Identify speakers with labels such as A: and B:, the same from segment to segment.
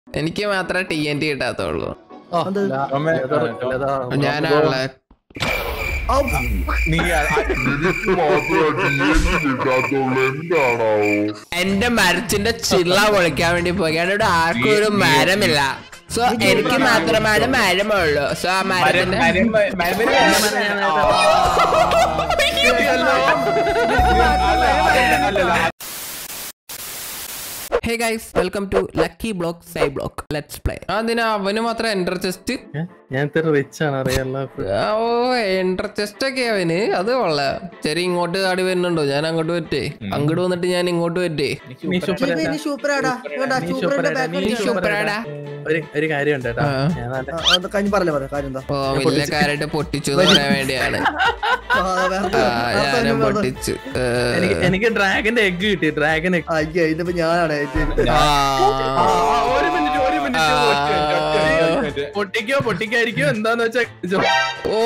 A: എനിക്ക് മാത്രമേ T N T കിട്ടാത്തുള്ളൂ
B: ഓ,
C: അത്
B: ലാ-
D: ടോമേ,
B: ലെതർ-
D: ആ, ടോ-
B: ലെതർ.
A: ഞാനാണല്ലേ
C: ഔ,
D: നീ ആ- ആ-
A: എന്റെ മരത്തിന്റെ ചിള്ള പൊളിക്കാൻ വേണ്ടി പോയി കാരണം ഇവിടെ ആർക്കും ഒരു മരമില്ല സോ എനിക്ക് മാത്രമാണ് മരമുള്ളൂ സോ ആ
D: മരം-
A: മരത്തിന്റെ
D: മരം- മരം- അല്ലല്ല,
A: hey guys welcome to lucky block sky block let's play അതിന് അവന് മാത്രം എൻ്റർ ചെസ്റ്റ്
B: ഏ? ഞാൻ ഇത്ര റിച്ച് ആണ് അറിയാലോ
A: ഓ എൻ്റർ ചെസ്റ്റ് ഒക്കെ അവന് അത് കൊള്ളാം ശരി ഇങ്ങോട്ട് ആടി വരുന്നുണ്ടോ ഞാൻ അങ്ങോട്ട് പറ്റേ അങ്ങോട്ട് വന്നിട്ട് ഞാൻ ഇങ്ങോട്ട് പറ്റേ
B: നീ സൂപ്പർ
C: ഇത് ഇനി സൂപ്പറാടാ ഇങ്ങോട്ടാ
B: നീ
C: സൂപ്പറിന്റെ
B: സൂപ്പറാടാ, നീ
C: ബാക്ക്
A: സൂപ്പറാടാ.
B: ഒരു ഒരു കാര്യം ഉണ്ട് കേട്ടോ
A: ആ.
B: ഞാൻ നല്ല-
C: കഴിഞ്ഞ് പറയല്ലേ പറയാം കാര്യം എന്താ
A: ഓ വലിയ കാര്യമായിട്ട് പൊട്ടിച്ചു എന്ന് പറയാൻ വേണ്ടിയാണ്
C: ആ, വേറെ-
A: ആ,
C: വേറെ
A: ഞാനും
C: ഒന്നും വേണ്ട.
A: പൊട്ടിച്ചു ഏ,
B: എനിക്ക് എനിക്ക് ഡ്രാഗന്റെ എഗ് കിട്ടി ഡ്രാഗൻ എഗ്
C: അയ്യോ ഇതിപ്പോ ഞാനാണ് ഏറ്റവും-
A: ആ.
B: ഒരു മിനിറ്റ് ഒരു മിനിറ്റ്
A: ആ.
D: ഒരു മിനിറ്റ്.
B: പൊട്ടിക്കോ പൊട്ടിക്കായിരിക്കോ എന്താന്ന് വെച്ചാ
A: ഓ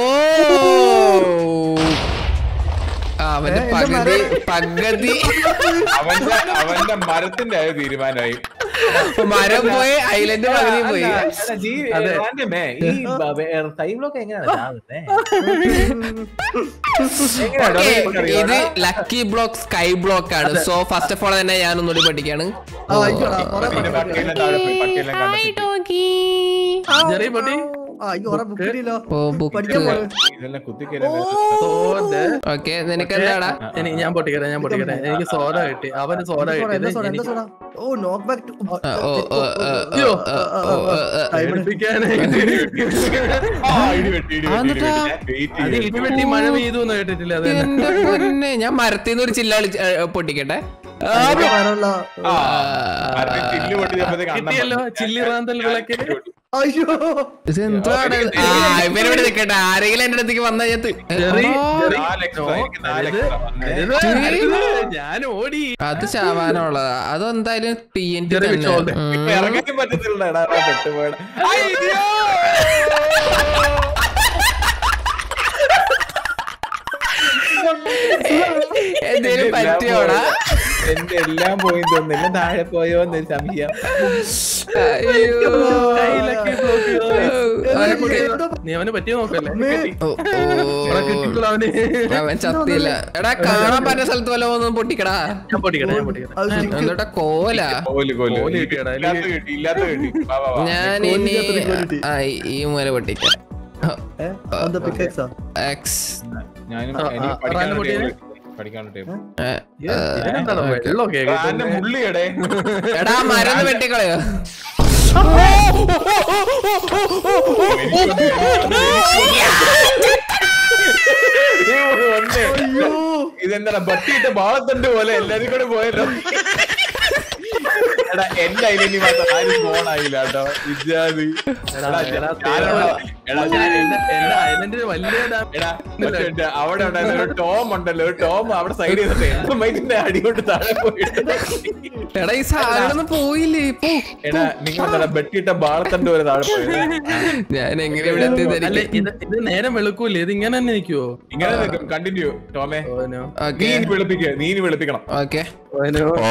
A: ആ, അവന്റെ
C: ഏ, എന്റെ
A: പകുതി പകുതി
D: അവന്റെ അവന്റെ മരത്തിന്റെ ആയ തീരുമാനമായി
A: മരം പോയി ഐലൻഡ് പകുതി പോയി
B: അതെ.
D: ടൈമിലൊക്കെ എങ്ങനെയാണ്
A: Okay, ഇത് ലക്കി ബ്ലോക്ക് സ്കൈ ബ്ലോക്ക് ആണ് സോ ഫസ്റ്റ് ഓഫ് ഓൾ തന്നെ ഞാൻ ഒന്നുകൂടി പഠിക്കാണ്
C: ആ, ആയിക്കോട്ടെ, കുറെ
D: പിന്നെ
C: പഠിക്കാൻ
D: പട്ടിയെല്ലാം താഴെ പോയി പട്ടിയെല്ലാം കണ്ടെത്തി
C: ആ,
B: ചെറിയ പൊട്ടി
C: ആ, അയ്യോ കുറെ book കിട്ടിയല്ലോ.
A: ഓ ബുക്ക്
C: പഠിക്കാൻ പോയി.
D: ഇതെല്ലാം കുത്തിക്കല്ലേ
B: സോഡ്
A: ഓക്കെ നിനക്ക് എന്താടാ
B: എനിക്ക് ഞാൻ പൊട്ടിക്കട്ടെ ഞാൻ പൊട്ടിക്കട്ടെ എനിക്ക് സോഡ കിട്ടി അവന് സോഡ
C: എന്താ സോഡ, എന്താ
B: കിട്ടിയത്
C: സോഡ, എന്താ
B: എനിക്ക്
C: സോഡ? ഓ നോക്ക് ബാക്ക്
A: ആ, ഓ ഓ ഓ, ഓ,
B: അയ്യോ.
A: ഓ, ഓ, ഓ, ഓ.
B: പേടിപ്പിക്കാനായിട്ട്
D: ആ, ഇടി വെട്ടി, ഇടി വെട്ടി, ഇടി
A: അതെന്താ?
D: വെട്ടി. Wait
B: അത്
D: ചെയ്യ്.
B: ഇടിവെട്ടി മഴ പെയ്തു എന്ന് കേട്ടിട്ടില്ല അത് തന്നെ.
A: എന്റെ പൊന്നെ ഞാൻ മരത്തിന്ന് ഒരു ചില്ല കളി ഏ, പൊട്ടിക്കട്ടെ ആ,
C: അതിന്റെ മരമുള്ള
D: ആ, മരത്തിൽ ചില്ല് പൊട്ടിയപ്പോഴത്തേക്ക് അണ്ണൻ
B: കിട്ടിയല്ലോ
D: വന്നു.
B: ചില്ലി റാന്തൽ വിളക്ക്
C: അയ്യോ
A: ഇത് എന്താണ് ആ ഇവരിവിടെ നിക്കട്ടെ ആരെങ്കിലും എന്റെ അടുത്തേക്ക് വന്ന
B: ജെറി, ജെറി.
D: നാല് extra, എനിക്ക് നാല്
B: അരുത്,
D: extra വന്നേ.
B: അരുത്, അരുത്. ഞാൻ ഓടി
A: അത് ശാവാനുള്ളതാ അതെന്തായാലും ടി എൻ ടി
B: ചെറിയ വിച്ചോണ്ട്.
D: ഇപ്പൊ ഇറങ്ങാനും പറ്റത്തില്ല എടാ എടാ, പെട്ടുപോയെടാ. അയ്യോ!
A: എന്തേലും പറ്റിയോടാ
D: എന്റെ എല്ലാം പോയി തോന്നുന്നു എന്നെ താഴെ പോയോ എന്നൊരു സംശയം
A: അയ്യോ
B: കയ്യിലൊക്കെ block ചെയ്തു. അവനെ
C: ഏ,
B: പൊട്ടി.
C: എന്തോ
B: നീ അവനെ പറ്റിയോ നോക്കല്ലേ
C: മേ.
A: ഓ,
B: ഇവിടെ
A: ഓ.
B: കിട്ടിക്കോളൂ അവന്
A: അവൻ ചത്തില്ല എടാ കാണാൻ പറ്റുന്ന സ്ഥലത്ത് വല്ല ഒന്നും പൊട്ടിക്കടാ
B: ഞാൻ പൊട്ടിക്കട്ടെ ഞാൻ പൊട്ടിക്കട്ടെ
C: അത് stick.
A: എന്തോട്ടാ കോല
D: കോല് കോല്
B: കോല് കിട്ടിയെടാ,
D: ഇല്ലാത്ത കിട്ടി ഇല്ലാത്ത കിട്ടി വാ വാ വാ
A: ഞാൻ
C: കോലിന്റെ
A: ഇനി
C: അത്രയും quality.
A: ആ ഈ- ഈ മൂല പൊട്ടിക്കാം
C: ഏ, എന്താ pickaxe ആ?
A: എക്സ്
D: ഞാനും
B: ആ,
D: എനിക്ക്
B: ആ,
D: പഠിക്കാനുള്ള
B: റാൻഡ്
D: ടേബിൾ
B: പൊട്ടിയെ?
D: പഠിക്കാനുള്ള ടേബിൾ
B: ഇതിനെന്താണ് വെള്ളമൊക്കെ
D: റാന്റെ മുള്ളിയടേ
A: എടാ മരുന്ന് വെട്ടിക്കളയോ
D: അയ്യോ ഇതെന്താ ബട്ടിയിട്ട ബാളത്തണ്ട് പോലെ എല്ലാരും കൂടെ പോയല്ലോ എടാ എന്റെ അതിലെനി മാത്രം ആരും ഫോണായില്ല കേട്ടോ ഇജാതി എടാ,
B: എടാ,
D: ഞാനവിടെ- എടാ, ഞാൻ
B: എന്റെ എന്റെ ഐലൻഡിൽ വലിയ ഡാം
D: എടാ മറ്റേ ഉണ്ട്, അവിടെ ഉണ്ടായിരുന്ന ഒരു ടോം ഉണ്ടല്ലോ ഒരു ടോം അവിടെ സൈഡ് ചെയ്തിട്ട് എന്റെ മൈക്കിന്റെ അടികൊണ്ട് താഴെ പോയിട്ട്
A: എടാ ഈ സാധനം പോയില്ലേ പോ
D: എടാ നിങ്ങൾ ബെട്ടിയിട്ട ബാളത്തണ്ട് പോലെ താഴെ പോയത്
A: ഞാൻ എങ്ങനെ ഇവിടെ എത്തിയത്
B: അല്ല
A: എനിക്ക്
B: ഇത് ഇത് നേരം വെളുക്കൂലേ ഇത് ഇങ്ങനെ തന്നെ നിൽക്കുവോ
D: ഇങ്ങനെ കണ്ടിന്യൂ ടോമേ
B: ഓനോ
D: നീ
A: ഓക്കെ
D: ഇനി വിളിപ്പിക്കുക നീ ഇനി വിളിപ്പിക്കണം
A: ഓക്കെ
B: ഓനോ
C: ഏ?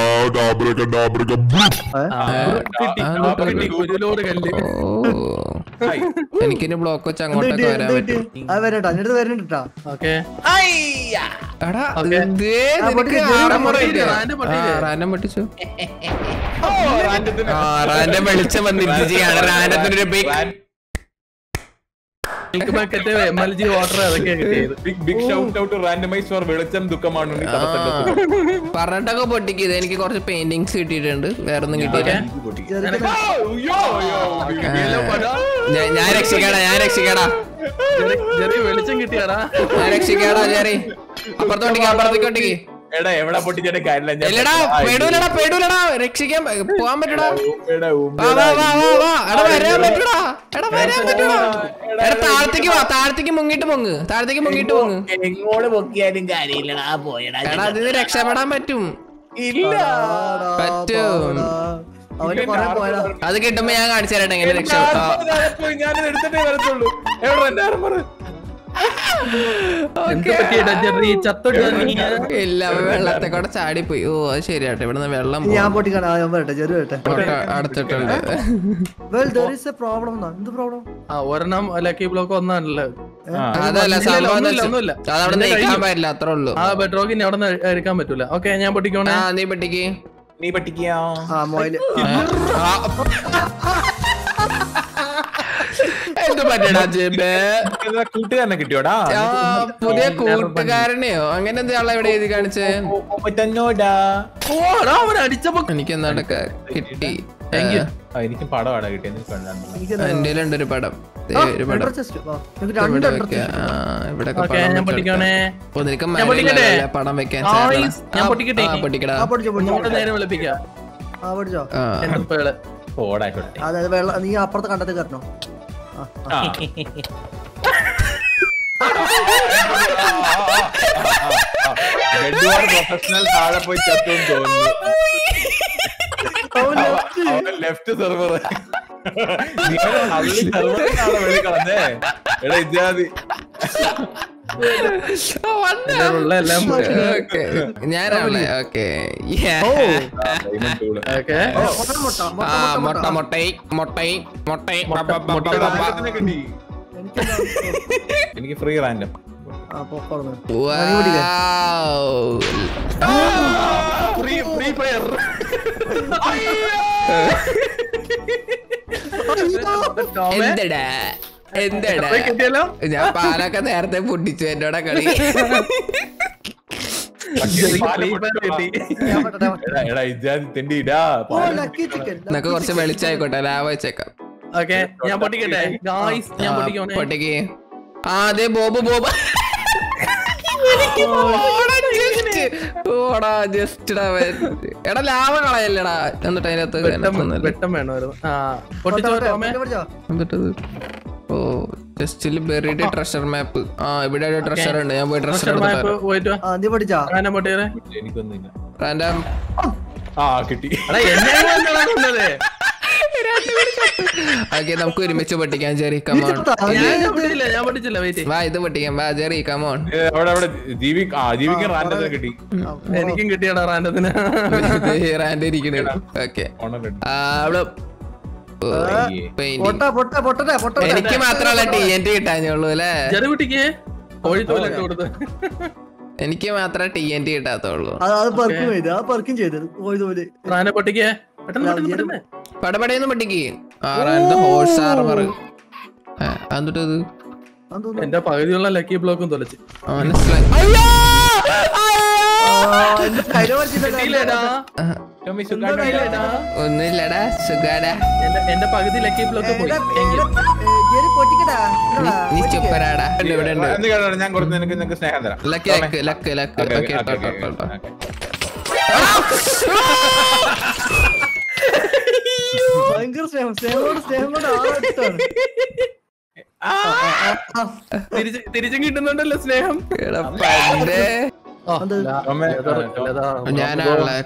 B: ആ, കിട്ടി
A: ആ,
B: ആ, കിട്ടി ഒരു ലോഡ് കല്ല്
A: ഓ
D: ഹായ്.
A: എനിക്കിനി ബ്ലോക്ക് വെച്ച്
C: എന്ത്
A: അങ്ങോട്ടൊക്കെ
C: കിട്ടി?
A: വരാൻ
C: എന്ത്
A: പറ്റും
C: കിട്ടി? ആ, വരട്ടെ എന്റെ അടുത്ത് വരുന്നുണ്ട് ട്ടാ.
B: ഓക്കെ
A: എടാ
B: ഓക്കേ.
A: ഇതേ
C: ആ,
A: നിനക്ക്
C: പൊട്ടിച്ച്,
A: ആറം
B: പൊട്ടിച്ച്,
A: പൊട്ടിയില്ലേ?
B: റാൻഡം പൊട്ടിയില്ലേ?
A: ആ, റാൻഡം പൊട്ടിച്ചു
D: ഓ, റാൻഡത്തിന്
A: ആ റാൻഡം വെളിച്ചം വന്നിരിക്കുകയാണ് റാൻഡത്തിന് ഒരു ബിഗ്
D: റാൻ-
B: milk bucket M L G water അതൊക്കെ കിട്ടിയത്
D: big big shout out randomize for വെളിച്ചം ദുഃഖമാണ് നീ
A: ആ,
D: തപസ്സല്ല
A: പറഞ്ഞിട്ടൊക്കെ പൊട്ടിക്കത് എനിക്ക് കുറച്ച് പെയിന്റിങ്സ് കിട്ടിയിട്ടുണ്ട് വേറെ ഒന്നും കിട്ടിയില്ല
C: ചെറുക്കനെ-
D: അയ്യോ അയ്യോ
A: ഞാൻ- ഞാൻ രക്ഷിക്കാടാ ഞാൻ രക്ഷിക്കാടാ
B: ജെറി- ജെറി വെളിച്ചം കിട്ടിയാടാ
A: ഞാൻ രക്ഷിക്കാടാ ജെറി അപ്പുറത്തോട്ടിക്ക് അപ്പുറത്തേക്ക് ഒട്ടിക്ക്
D: എടാ എവിടെ പൊട്ടിച്ചിട്ട് കാര്യമില്ല ഞാൻ
A: ഇല്ലടാ പെടൂലടാ പെടൂലടാ രക്ഷിക്കാൻ പോവാൻ പറ്റൂടാ
D: ഉമ്മേടാ,
A: വാ
D: ഉമ്മേടാ.
A: വാ വാ വാ വാ എടാ വരാൻ പറ്റൂടാ എടാ വരാൻ പറ്റൂടാ എടാ താഴത്തേക്ക് വാ താഴത്തേക്ക് മുങ്ങിട്ട് പൊങ്ങ് താഴത്തേക്ക് മുങ്ങിട്ട് പൊങ്ങ്
D: എങ്ങോട്ട് പൊക്കിയാലും കാര്യമില്ലടാ പോയടാ
A: എടാ അതിന് രക്ഷപ്പെടാൻ പറ്റും
D: ഇല്ല
C: ആടാ,
A: പറ്റും.
C: പാടാ. അവന് കൊറേ പോയടാ
A: അത് കിട്ടുമ്പോ ഞാൻ കാണിച്ചു തരട്ടെ എങ്ങനെ രക്ഷപ്പെടാ
D: ഞാനിത് എടുത്തിട്ടേ വരത്തുള്ളൂ എവിടെ എന്റെ ആർമർ
B: എന്ത് പറ്റിയടാ ജെറി ചത്തോട്ടാ നീ
A: ഇല്ല അവൻ വെള്ളത്തെ കൂടെ ചാടിപ്പോയി ഓ അത് ശരിയാട്ടെ ഇവിടുന്ന് വെള്ളം
C: ഇനി ഞാൻ പൊട്ടിക്കാൻ ഞാൻ വരട്ടെ ചെറിയ വരട്ടെ
A: അടുത്തിട്ടുണ്ട്
C: well there is a problem എന്ത് പ്രോബ്ലം
B: ആ ഒരെണ്ണം ലക്കി ബ്ലോക്ക് ഒന്നാണല്ലേ
A: അതല്ല
B: ഇല്ല,
A: സംഭവം
B: ഒന്നുമില്ല,
A: എന്ന്
B: ഒന്നുമില്ല.
A: വെച്ചാ- അതവിടെ
B: ഇതിന്റെ
A: നീക്കാൻ
B: കഴിഞ്ഞു.
A: പറ്റില്ല അത്രേ ഉള്ളൂ
B: ആ ബെഡ്റോക്കിന് അവിടെ നിന്ന് എടുക്കാൻ പറ്റൂല ഓക്കെ ഞാൻ പൊട്ടിക്കോണേ
A: ആ നീ പെട്ടിക്ക്
D: നീ പറ്റിക്കാ
C: ആ മൊയില്
A: എന്ത് പറ്റടാ ജേബേ
D: കൂട്ടുകാരനെ കിട്ടിയോടാ
A: ആ, പുതിയ കൂട്ടുകാരനെയോ അങ്ങനെ എന്താ ഇവിടെ എഴുതി കാണിച്ചേ
D: തന്നോടാ
B: ഓ എടാ, അവൻ അടിച്ചപ്പോ
A: എനിക്ക് എന്താണ്ടൊക്കെ കിട്ടി
B: Thank you.
D: ആ, എനിക്ക് പടമാണ് കിട്ടിയത് എനിക്ക് കണ്ടാണ്.
C: എനിക്ക്
A: എന്റെ ഉണ്ട് ഒരു പടം ദേ, ഒരു പടം
C: ചെസ്റ്റ് നിങ്ങൾക്ക്
A: ഇവിടെ
C: രണ്ട്
A: വെക്കാം. ആ, ഇവിടെയൊക്കെ
B: ഓക്കെ
A: പടം
B: ഞാൻ
A: വെച്ചെടുക്കാം.
B: പൊട്ടിക്കോണേ
A: ഓ, നിനക്ക്
B: ഞാൻ പൊട്ടിക്കട്ടെ?
A: മരമില്ലല്ലേ പടം വെക്കാൻ
B: ആ,
A: ചേട്ടനാ.
B: ഈസ്, ഞാൻ
A: ആ,
B: പൊട്ടിക്കട്ടെ?
A: ആ, പൊട്ടിക്കടാ
C: ആ പൊടിച്ചോ പൊടിച്ചോ
B: ഒന്നുകൂടെ നേരെ വിളിപ്പിക്കാം
C: ആ പൊടിച്ചോ
A: ആ.
B: എന്റെ പേള്
D: പോടായിക്കോട്ടെ
C: അതായത് വെള്ളം നീ അപ്പുറത്തെ കണ്ടത്തിൽ കയറണോ ആ, ആ.
D: പ്രൊഫഷണൽ താഴെ പോയി ചത്തും തോന്നുന്നു
C: അവൻ left.
D: ലെഫ്റ്റ് സെർവർ സെർവറിനാണ് വെളി കളഞ്ഞേ എടാ ഇത്യാദി
A: ആ, വന്ന.
B: എന്റെ ഉള്ള എല്ലാം പോയി.
A: ഓക്കേ. ഞാനാണല്ലേ ഓക്കെ
C: ഓ
B: ഓക്കെ
C: ഓ, മുട്ട, മുട്ട, മുട്ട,
A: ആ
C: മുട്ട,
A: മുട്ട
C: മുട്ട.
A: മുട്ടൈ മുട്ടൈ മുട്ടൈ
B: മുട്ട,
A: ബ, ബ, ബ, ബ, ബ.
D: കിട്ടി
C: എനിക്കെന്താ?
D: എനിക്ക് ഫ്രീ റാൻഡം
C: ആ, പൊക്കോളന്ന്.
A: Wow.
B: ഫ്രീ ഫ്രീ ഫയർ
A: എന്തടാ എന്തടാ
B: കിട്ടിയല്ലോ
A: ഞാൻ പാലൊക്കെ നേരത്തെ പൊട്ടിച്ചു എന്നോടാ കളി
B: ഫ്രീ ഫയർ കിട്ടി
C: ഞാൻ പൊട്ടട്ടെ, പൊട്ടട്ടെ.
D: എടാ എടാ ഇത്യാദി തെണ്ടിയിടാ
C: ഓ, lucky chicken, lucky
A: നിനക്ക് കുറച്ച്
C: chicken.
A: വെളിച്ചായിക്കോട്ടെ ലാഭ വെച്ചേക്കാം
B: ഓക്കെ ഞാൻ പൊട്ടിക്കട്ടെ ഗായ്സ് ഞാൻ
A: ആ,
B: പൊട്ടിക്കോണേ
A: പൊട്ടിക്ക് ആ അതെ ബോബ് ബോബ് ഓടാ ജസ്റ്റ് എടാ ലാഭ കളയല്ലടാ എന്നിട്ട് അതിനകത്ത്
B: വെട്ടം
A: അതിനകത്തൊന്നുമില്ല.
B: വെട്ടം വേണമായിരുന്നു ആ
C: പൊട്ട,
B: പൊട്ടിച്ചോ
C: പൊട്ട,
B: ടോമേ
C: പൊട്ട, പൊട്ടിച്ചോ.
A: എന്നിട്ടത് ഓ ജസ്റ്റിൽ ബെറിയുടെ ട്രഷർ മാപ്പ് ആ ഇവിടെ ഒരു ട്രഷർ ഉണ്ട് ഞാൻ പോയി ട്രഷർ
B: ട്രഷർ മാപ്പ്
A: എടുത്തു
B: പോയിട്ട് വാ.
C: ആ, നീ പൊട്ടിച്ചാ
B: ഞാൻ പൊട്ടിയേ
D: എനിക്കൊന്നുമില്ല
A: റാൻഡം
D: ആ കിട്ടി
B: എടാ എന്നെ കൊണ്ടാണ് കൊന്നത്.
A: ഓക്കെ നമുക്ക് ഒരുമിച്ച് പൊട്ടിക്കാം ജെറി
C: നീ
A: കമോൺ
C: ചത്താ?
B: ഞാൻ
C: നീ
B: ഞാൻ പൊട്ടിച്ചില്ല ഞാൻ പൊട്ടിച്ചില്ല വെയിറ്റ്
A: വാ ഇത് പൊട്ടിക്കാം വാ ജെറി കമോൺ
D: ഏ, അവിടെ അവിടെ ജീവി ആ ജീവിക്കാൻ
C: ആ,
D: റാൻഡത്തിന്
C: പറ.
D: കിട്ടി
C: ആ,
B: എനിക്കും കിട്ടിയടാ റാൻഡത്തിന്
A: റാൻഡ് ഇരിക്കണേ ഓക്കെ
D: ഓണർ
A: അവിടെ
D: അയ്യേ.
A: പെയിന്റിങ്
C: പൊട്ട പൊട്ട പൊട്ടട്ടെ പൊട്ടട്ടെ
A: എനിക്ക് മാത്രമല്ല ടി എൻ ടി കിട്ടാഞ്ഞുള്ളൂ അല്ലേ
B: ചെറു കുട്ടിക്ക് കോഴിത്തോലൊക്കെ കൊടുത്ത്
A: എനിക്ക് മാത്രമേ ടി എൻ ടി കിട്ടാത്തുള്ളൂ
C: അത് അത് പെർക്കും ചെയ്ത് ആ പെർക്കും ചെയ്ത് പോയതുപോലെ
B: റാനെ പൊട്ടിക്ക് പെട്ടെന്ന് പെട്ടെന്ന് പെട്ടെന്ന്
A: പടപടയൊന്നും പൊട്ടിക്ക് ആറാണ്ട് ഹോഴ്സ് ആർമർ എന്നിട്ടത്
C: അതൊന്നും
B: എന്റെ പകുതിയുള്ള ലക്കി ബ്ലോക്കും തൊലച്ച്
A: മനസ്സിലായി അയ്യോ!
B: കിട്ടിയില്ലേടാ
D: ടോമി
C: എന്താ
D: സുഖാണ്
B: കിട്ടിയില്ലേടാ
A: ഒന്നുമില്ലടാ സുഖാടാ
B: എന്റെ എന്റെ പകുതി ലക്കി ബ്ലോക്ക് പോയി Thank you.
C: പൊട്ടിക്കടാ
A: നീ ചുപ്പരാടാ ഇവിടെ ഉണ്ട്
D: എന്ത് കേട്ടോ ഞാൻ കുറച്ച് നിനക്ക് നിനക്ക് സ്നേഹം തരാം
A: luck luck luck luck
D: okay,
A: okay
D: okay, okay,
A: കേട്ടോ
D: ഓക്കേ.
C: ഭയങ്കര സ്നേഹം സ്നേഹത്തോട് സ്നേഹം കൊണ്ട് ആളായിട്ടാണ്
B: തിരിച്ച് തിരിച്ചും കിട്ടുന്നുണ്ടല്ലോ സ്നേഹം
A: എടാ പണ്ട്
B: ഓ,
C: എന്ത്?
B: ലാ-
D: ടോമേ,
B: ലെതർ,
D: ആ, ടോ-
B: ലെതർ.
A: ഞാനാണല്ലേ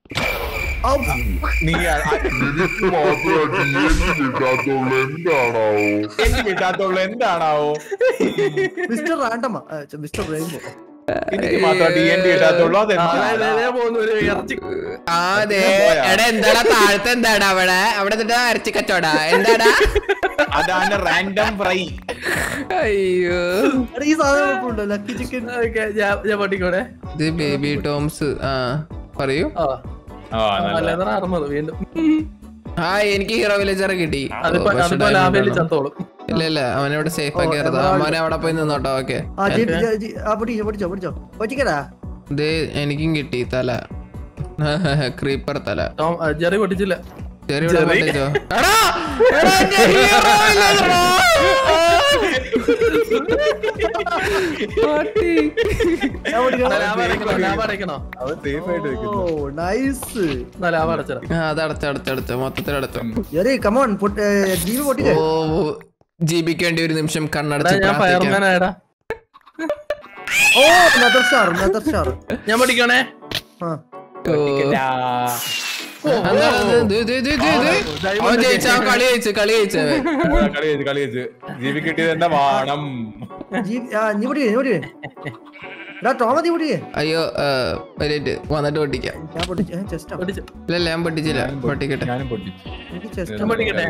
D: നീ ആ- ആ- എനിക്ക് കിട്ടാത്തുള്ളൂ എന്താണാവോ
C: മിസ്റ്റർ റാൻഡമ്മ മിസ്റ്റർ റെയിൻബോ
D: എനിക്ക് മാത്രം ഡി എൻ ഡി കിട്ടാത്തുള്ളൂ
B: ആ, ദേ, ദേ,
D: അതെന്താ
B: ദേ പോകുന്നു ഒരു ഇറച്ചി
A: ആ അതെ എടാ എന്താടാ താഴത്തെ എന്താടാ അവിടെ അവിടെ എന്നിട്ട് അരച്ചി കച്ചോടാ എന്താടാ
D: അതാണ് റാൻഡം ഫ്രൈ
A: അയ്യോ
C: എടാ ഈ സാധനം കുഴപ്പമുണ്ടോ ലക്കി ചിക്കൻ
B: ഓക്കെ ഞാൻ ഞാൻ പൊട്ടിക്കോടെ
A: ഇത് ബേബി ടോംസ് ആ പറയൂ
B: ആ
D: ആ നല്ല
B: ലെതർ ആർമർ വീണ്ടും
A: ആ എനിക്ക് ഹീറോ വില്ലേജർ കിട്ടി
B: അതിപ്പോ
A: ഓ, പക്ഷെ
B: അതിപ്പോ
A: diamond
B: ലാഭയിൽ
A: വേണം.
B: ചത്തോളും
A: ഇല്ല ഇല്ല അവനവിടെ സേഫ് ആക്കി ഇറതാ അവനെ അവിടെ പോയി നിന്നോട്ടോ ഓക്കെ
C: ആ ജി ജി- ജി- ആ പൊട്ടിച്ചോ പൊട്ടിച്ചോ പൊട്ടിച്ചോ പൊട്ടിക്കടാ
A: ഇത് എനിക്കും കിട്ടി തല ക്രീപ്പർ തല
B: ടോം ആ, ജെറി പൊട്ടിച്ചില്ല
A: ചെറിയ ഇവിടെ
B: ചെറി?
A: പൊട്ടിച്ചോ. എടാ, എടാ, എന്റെ hero villager ഓ. പട്ടി.
C: ഞാൻ പൊട്ടിക്കണം.
B: ലാഭ അടയ്ക്കണോ ലാഭ അടയ്ക്കണോ
D: അവൻ സേഫ് ആയിട്ട് വെക്കുന്നു
C: ഓ നൈസ്
B: എന്നാ ലാഭ അടച്ചടാ
A: ആ, അത് അടച്ചു അടച്ചു അടച്ചു മൊത്തത്തിൽ അടച്ചു
C: ജെറി കമോൺ ജീവി പൊട്ടിക്കേ
A: ഓ ജീവിക്കേണ്ടി ഒരു നിമിഷം
B: എടാ
A: കണ്ണടച്ച്
B: ഞാൻ
A: പ്രാർത്ഥിക്കാം
B: ഫയർമാൻ ആയടാ
C: ഓ നെതർ സ്റ്റാർ നെതർ സ്റ്റാർ
B: ഞാൻ പഠിക്കണേ
C: ആ
A: ഓ. എന്താണ് ഇത്? ഇത്, ഇത്, ഇത്, ഇത്, ഇത്. അവൻ ജയിച്ച അവൻ കളി ജയിച്ചു കളി ജയിച്ചു അവൻ.
D: കളി വെച്ച് കളി വെച്ച് ജീവി കിട്ടിയത് എന്റെ വാണം
C: ജീ- ആ, നീ പൊട്ടിക്കേ നീ പൊട്ടിക്കേ എടാ ടോമ നീ പൊട്ടിക്കേ
A: അയ്യോ ആ, ഒരു മിനിറ്റ് വന്നിട്ട് പൊട്ടിക്കാം
C: ഞാൻ പൊട്ടിച്ചു ചെസ്റ്റാ
B: പൊട്ടിച്ച്.
A: ഇല്ലല്ല ഞാൻ പൊട്ടിച്ചില്ല
D: ഞാനും പൊട്ടി-
A: പൊട്ടിക്കട്ടെ
D: ഞാനും പൊട്ടിച്ചു
C: എനിക്ക് ചെസ്റ്റ്
B: ഞാൻ പൊട്ടിക്കട്ടെ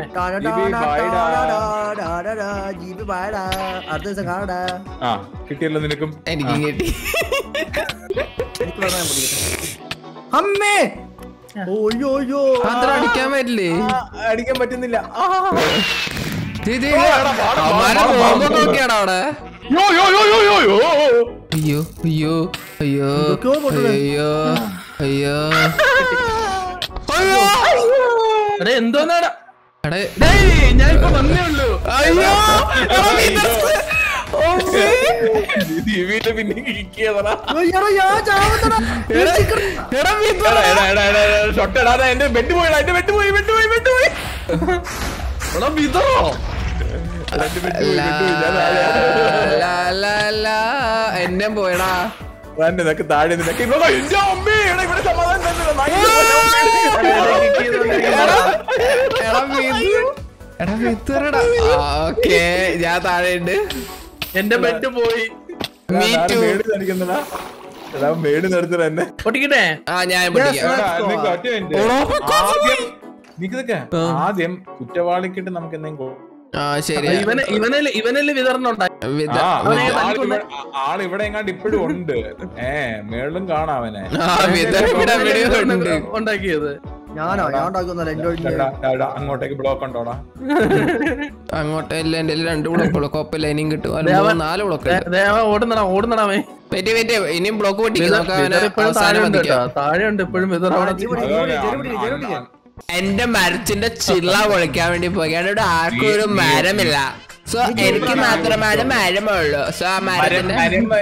C: ജീബി ബായടാ അടുത്ത ദിവസം കാണടാ
D: ആ കിട്ടിയല്ലോ നിനക്കും
A: എനിക്കും കിട്ടി
C: എനിക്ക് വേണം ഞാൻ പൊട്ടിക്കട്ടെ അമ്മേ ഓയ്യോ ഓയ്യോ
A: അത്ര അടിക്കാൻ പറ്റില്ലേ
D: ആ, അടിക്കാൻ പറ്റുന്നില്ല ആ.
A: ദേ, ദേ,
D: ഓ,
A: ദേ.
D: എടാ, വാടാ,
A: അവന്മാരെ
D: വാടാ,
A: ബോംബൊക്കെ
D: വാടാ.
A: നോക്കിയാടാ അവിടെ
D: യോ, യോ, യോ, യോ, യോ, യോ.
A: അയ്യോ അയ്യോ അയ്യോ
C: എന്തൊക്കെയോ പൊട്ടുന്നെ.
A: അയ്യോ അയ്യോ അയ്യോ
B: എടാ എന്തോന്നാടാ
A: എടേ,
B: ഡേയ് ഞാൻ ഇപ്പൊ വന്നേ ഉള്ളൂ
A: അയ്യോ എടാ, വിതർത്ത്.
D: നീ വീട്ടിൽ പിന്നെ കിക്കിയതാ
C: അയ്യോ, ഞാൻ ചാവുന്നെടാ.
A: എടാ, എടാ, വിതർ.
D: എടാ, എടാ, എടാ, എടാ, എടാ, ഷൊട്ട് ഇടാതെ എന്റെ ബെഡ് പോയിടാ എന്റെ ബെഡ് പോയി ബെഡ് പോയി ബെഡ് പോയി
B: എടാ വിതറോ
D: എന്റെ ബെഡ് പോയി
A: ലാ,
D: ബെഡ് പോയി ഞാൻ ആളെയാ.
A: ലാ, ലാ, ലാ. എന്നെ പോയടാ
D: വേണ്ട, നിനക്ക് താഴെ നിനക്ക് ഇവിടെ എന്റെ അമ്മേ എടാ, ഇവിടെ സമാധാനം തന്നില്ല. നായി
A: എടാ, എടാ, വിതർ. എടാ വിതറടാ ഓക്കെ ഞാൻ താഴെ ഉണ്ട്
B: എന്റെ ബെഡ് പോയി
A: Me
D: ഞാൻ
A: too.
D: മേടി നടിക്കുന്നടാ. എടാ, മേടി നിർത്തണ എന്നെ
B: പൊട്ടിക്കട്ടെ
A: ആ ഞാൻ പൊട്ടിക്കാം
D: എടാ,
C: Let's go.
D: നിനക്ക് ഒറ്റ minute.
A: ഓടോ.
D: ആദ്യം നിക്ക് നിക്ക്. ആദ്യം കുറ്റവാളിക്കിട്ട് നമുക്ക് എന്തെങ്കിലും
A: ആ ശരി
B: ഇവനെ ഇവനല്ലേ ഇവനല്ലേ വിതരണുണ്ടായി
A: വിത-
D: ആ,
A: വിത-
D: ആള് ഇവിടെ- ആള് ഇവിടെ എങ്ങാണ്ട് ഇപ്പോഴും ഉണ്ട് ഏ മേളിലും കാണാം അവനെ
A: ആ വിത ഇവിടെ എവിടെയോ ഉണ്ട്
B: ഉണ്ടാക്കിയത്
C: ഞാനോ ഞാൻ ഉണ്ടാക്കുന്നല്ല എന്റെ ഒഴിഞ്ഞ്
D: എടാ, എടാ, അങ്ങോട്ടേക്ക് ബ്ലോക്ക് ഉണ്ടോടാ
A: അങ്ങോട്ടല്ല എന്റെ കയ്യില് രണ്ട് ബ്ലോക്കുള്ളൂ കോപ്പല്ല ഇനിയും കിട്ടും അല്ല
B: ദേവ-
A: മൂന്ന് നാല് ബ്ലോക്ക് ഉണ്ട്
B: ദേവ ഓടുന്നടാ ഓടുന്നടാമേ
A: വെറ്റി വെറ്റി ഇനിയും ബ്ലോക്ക് പൊട്ടിക്കും നമുക്ക് അവനെ
B: ഇപ്പോഴും താഴെ
A: അവസാനം
B: ഉണ്ട് കേട്ടോ
A: വധിക്കാം
B: താഴെ ഉണ്ട് ഇപ്പോഴും വിതറ അവിടെ
C: നീ പൊടി, നീ പൊടി, ചെറു പൊടി, ചെറു പൊടി.
A: എന്റെ മരത്തിന്റെ ചില്ല പൊളിക്കാൻ വേണ്ടി പോയാണ് ഇവിടെ ആർക്കും ഒരു മരമില്ല സോ എനിക്ക് മാത്രമാണ് മരമുള്ളൂ സോ ആ മരത്തിന്റെ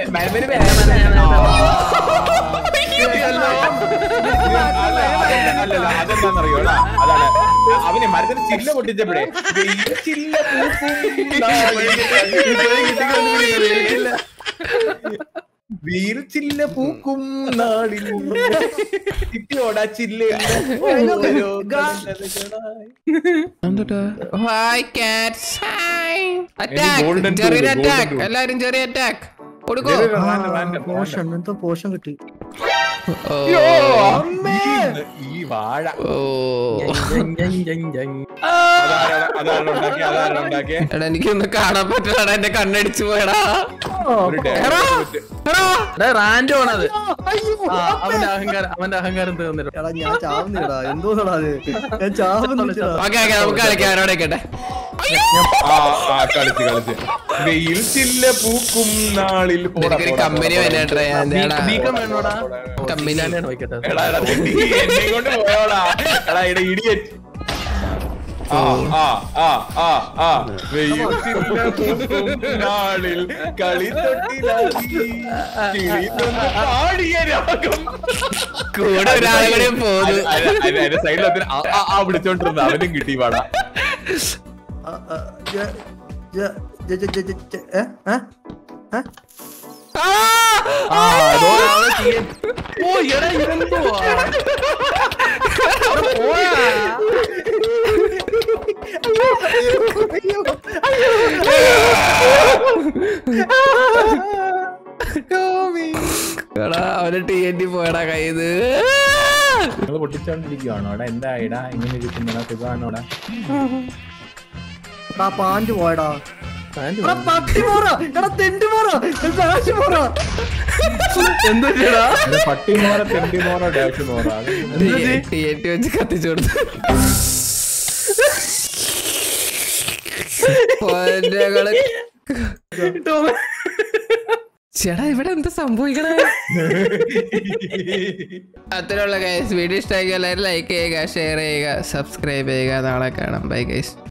D: അല്ലല്ല അതെന്താന്നറിയോ എടാ, അതാണ് അവന് മരത്തിന് ചില്ല പൊട്ടിച്ചപ്പോഴേ വെയിൽ ചില്ല പൂക്കും നാളിൽ. വീർ ചില്ല പൂക്കും നാളിൽ കിട്ടിയോടാ ചില്ല
A: hi cats hi
D: golden
A: attack ചെറിയ
D: tool, golden
A: അറ്റാക്ക്
D: tool.
A: എല്ലാരും ചെറിയ അറ്റാക്ക് കൊടുക്കോ
C: പോഷൻ എന്തോ പോഷൻ കിട്ടി
A: ഓ
D: ഈ വാഴ
A: ഓ
D: അതാരാണ് അതാരാണ് ഉണ്ടാക്കിയ അതാരാണ് ഉണ്ടാക്കിയ
A: എടാ എനിക്കൊന്ന് കാണാൻ പറ്റില്ലടാ എന്റെ കണ്ണടിച്ചു പോയടാ
D: ഒരു ഡേ
A: എടാ എടാ
B: റാൻഡോ ആണത് ആ, അവന്റെ അഹങ്കാരം അവന്റെ അഹങ്കാരം തീർന്നില്ല
C: എടാ ഞാൻ ചാവുന്നില്ലടാ എന്തോന്നടാ അത് ഞാൻ ചാവുന്നില്ലടാ
A: ഓക്കെ ഓക്കെ നമുക്ക് കളിക്കാം അവരോടെ കേട്ടെ
D: ആ ആ കളിച്ച് കളിച്ച് വെയിൽ ചില്ല പൂക്കും നാളിൽ പോടാ,
A: നിനക്കൊരു
D: പോടാ,
A: കമ്പനി
D: പോടാ,
A: വന്നിട്ടേ ഞാൻ
B: ബീക്കം വേണോടാ
A: കമ്പനി
B: ഇല്ലാണ്ടാണ് വയ്ക്കട്ടെ
D: എടാ എടാ തെണ്ടി, എന്നെ കൊണ്ട് പോയോടാ എടാ ഇട ഇടിയറ്റ് ആ ആ ആ ആ ആ വെയിൽ ചില്ല പൂക്കും നാളിൽ കളി തൊട്ടിലാടി കിളിത്തൊന്ന് പാടിയ രാഗം
A: കൂടെ ഒരാളെ കൂടി പോന്നു
D: അതിന്റെ സൈഡിൽ ആ ആ, ആ വിളിച്ചോണ്ടിരുന്ന അവനും കിട്ടി പാടാ
C: ആ, ആ, ജ- ജ- ജ- ജ- ജ- ജ- ജ- ഏ? ഏ? ഏ?
B: ആ അതോ ആള് ചെയ്യ- ഓ എടാ ഇതെന്തോ
A: എടാ അവന് ടി എൻ ടി പോയടാ കയ്യത്
D: നിങ്ങൾ പൊട്ടിച്ചോണ്ടിരിക്കുവാണോ എടാ എന്താ ഇടാ ഇങ്ങനെ ഇരിക്കുന്നടാ സുഖമാണോടാ
C: എടാ പാന്റ് പോയടാ എടാ പട്ടി പോറ എടാ തെണ്ടി പോറ ഡാഷ് പോറ
B: എന്താ ചെയ്യടാ
D: പട്ടിമോറ തെണ്ടിമോറ ഡാഷ് മോറ
A: ടി എൻ ടി വെച്ച് കത്തിച്ചു കൊടുത്തു പൊന്നകള്. ചേടാ ഇവിടെ എന്താ സംഭവിക്കണേ അത്തരമുള്ള ഗൈസ് വീഡിയോ ഇഷ്ടമാക്കിയാൽ ലൈക്ക് ചെയ്യുക ഷെയർ ചെയ്യുക സബ്സ്ക്രൈബ് ചെയ്യുക നാളെ കാണാം ബൈ ഗൈസ്